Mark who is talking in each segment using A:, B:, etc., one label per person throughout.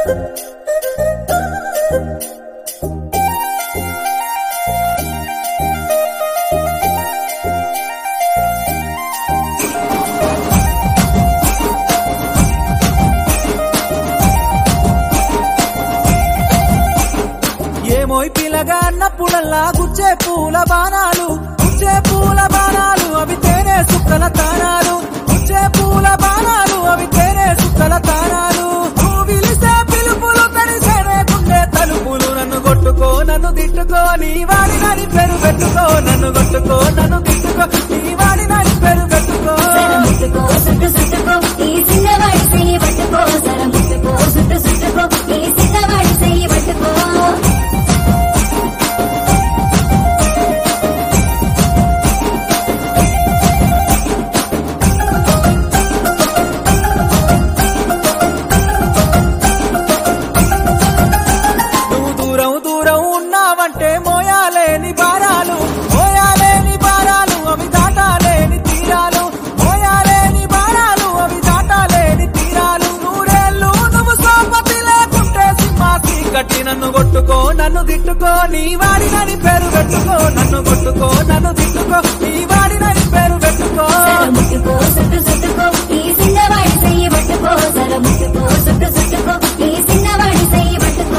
A: ఏమోయ్ పిల్లగా అన్నప్పుడల్లా గుచ్చే పూల బాణాలు గుచ్చే పూల బాణాలు అవి తేనె సుక్కల తానాలు గుచ్చే పూల బాణాలు అవి తేనె సుక్కల తానాలు నువ్వు పిలిస్తే పిలుపులు తడిసేనే గుండె తలుపులు నన్ను కొట్టుకో నన్ను తిట్టుకో నీ వాడి నని పెరు పెట్టుకో నన్ను కొట్టుకో నన్ను తిట్టుకో నీ వాడి నని పెరు పెట్టుకో
B: ముట్టుకో సుట్టు సుట్టుకో ఈ చిన్నవాడి చెయ్యి పట్టుకో సర ముట్టుకో సుట్టు సుట్టుకో ఈ చిన్నవాడి చెయ్యి పట్టుకో
A: నువ్వు దూరం దూరం ఉన్నావంటే మోయాలేని భారాలు మోయాలేని భారాలు అవి దాటాలేని తీరాలు మోయాలేని భారాలు అవి దాటాలేని తీరాలు నూరేళ్ళు నువ్వు సోపతి లేకుంటే సింహాసి కట్టి నన్ను కొట్టుకో నన్ను తిట్టుకో నీ వాడినని పేరు పెట్టుకో నన్ను కొట్టుకో నన్ను తిట్టుకో నీ వాడినని పేరు పెట్టుకో
B: సర ముట్టుకో సుట్టు సుట్టుకో ఈ చిన్నవాడి చెయ్యి పట్టుకో సర ముట్టుకో సుట్టు సుట్టుకో ఈ చిన్నవాడి చెయ్యి పట్టుకో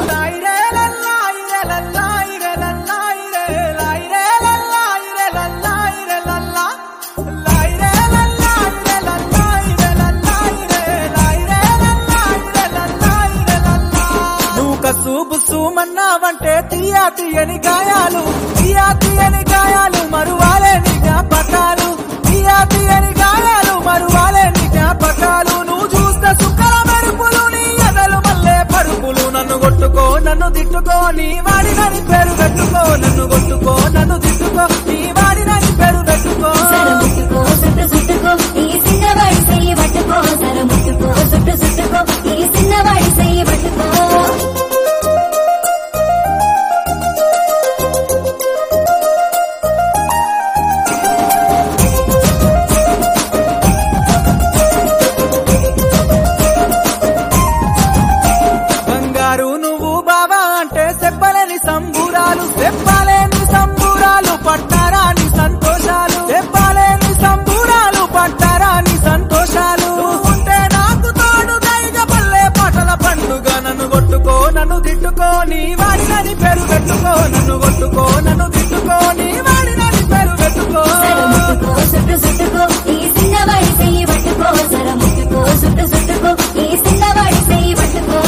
A: నువ్వు కసు బుస్సు మన్నావంటే తీయా తీయని గాయాలు తీయా తీయని గాయాలు మరువాలే నీ జ్ఞాపకాలు తీయా తీయని గాయాలు మరువాలే నీ జ్ఞాపకాలు నువ్వు చూస్తే సుఖల మెరుపులు నీ ఎదలు మల్లే పరుపులు నన్ను కొట్టుకో నన్ను తిట్టుకో నీ వాడినని పేరు పెట్టుకో నన్ను కొట్టుకో నన్ను తిట్టుకో నీ వాడినని పేరు పెట్టుకో
B: సర ముట్టుకో సుట్టు సుట్టుకో ఈ చిన్నవాడి చెయ్యి పట్టుకో సర ముట్టుకో సుట్టు సుట్టుకో ఈ చిన్నవాడి చెయ్యి పట్టుకో
A: బంగారు నువ్వు బాబా అంటే చెప్పలేని సంబూరాలు చెప్పలేని సంబూరాలు పట్టారాని సంతోషాలు చెప్పలేని సంబూరాలు పట్టారాని సంతోషాలు నువ్వు ఉంటే నాకు తోడు దైగ పల్లె పాటల పండుగ నన్ను కొట్టుకో నన్ను తిట్టుకో నీ వాడినని పేరు పెట్టుకో నన్ను కొట్టుకో నన్ను తిట్టుకో నీ వాడినని పేరు పెట్టుకో
B: సర ముట్టుకో సుట్టు సుట్టుకో ఈ చిన్నవాడి చెయ్యి పట్టుకో సర ముట్టుకో సుట్టు సుట్టుకో ఈ చిన్నవాడి చెయ్యి పట్టుకో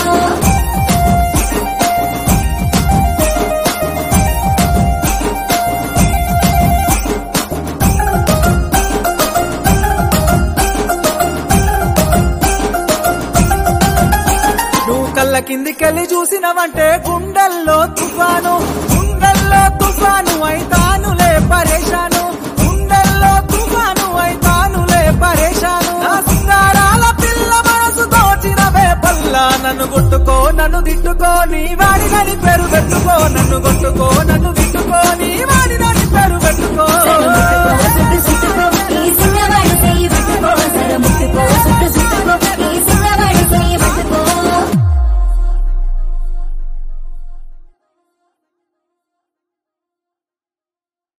A: నువ్వు కళ్ళ కిందికెళ్ళి చూసినవంటే గుండెల్లో తుఫాను గుండెల్లో తుఫాను అయితానులే పరేషాను గుండెల్లో తుఫాను అయితానులే పరేషాను నా సింగారాల పిల్ల మనసు దోచినవే పల్లా నన్ను కొట్టుకో నన్ను తిట్టుకో నీ వాడినని పేరు పెట్టుకో నన్ను కొట్టుకో నన్ను తిట్టుకో నీ వాడినని పేరు పెట్టుకో
B: సర ముట్టుకో